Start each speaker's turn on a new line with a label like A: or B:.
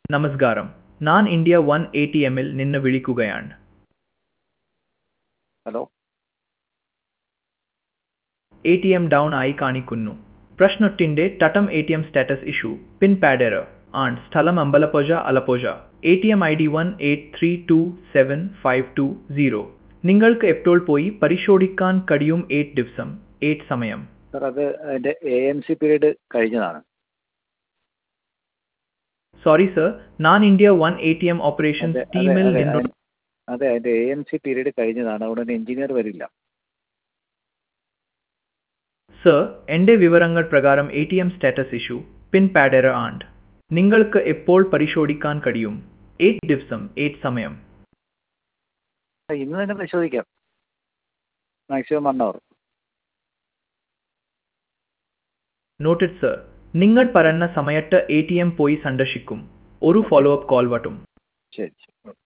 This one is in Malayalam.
A: നമസ്കാരം ഞാൻ ഇന്ത്യ വൺ എ ടി എമ്മിൽ നിന്ന് വിളിക്കുകയാണ്
B: hello
A: A T M down ആയി കാണിക്കുന്നു പ്രശ്നത്തിന്റെ തട്ടം A T M status issue pin pad error ആണ് സ്ഥലം Ambalappuzha Alappuzha A T M I D one eight three two seven five two zero നിങ്ങൾക്ക് എപ്പോൾ പോയി പരിശോധിക്കാൻ കഴിയും എയ്റ്റ് ദിവസം എയ്റ്റ് സമയം
B: സാർ അത് അതിൻ്റെ എ എം സി പീരീഡ് കഴിഞ്ഞതാണ്
A: സോറി സർ ഞാൻ India one A T M operations
B: അതെ അതെ
A: ടീമിൽ
B: അതെ
A: നിന്ന്
B: അതെ അതെ അതിൻ്റെ എ എം സി പീരീഡ് കഴിഞ്ഞതാണ് അവിടെ ഒരു എഞ്ചിനീയർ വരില്ല
A: സർ എൻ്റെ വിവരങ്ങൾ പ്രകാരം A T M status issue pin pad error ആണ് നിങ്ങൾക്ക് എപ്പോൾ പരിശോധിക്കാൻ കഴിയും എയ്റ്റ് ദിവസം എയ്റ്റ് സമയം
B: ഇന്ന് തന്നെ പരിശോധിക്കാം maximum one hour
A: noted sir നിങ്ങൾ പറഞ്ഞ സമയത്ത് എ ടി എം പോയി സന്ദർശിക്കും ഒരു ഫോളോ അപ്പ് കോൾ വട്ടും
B: ശരി ശരി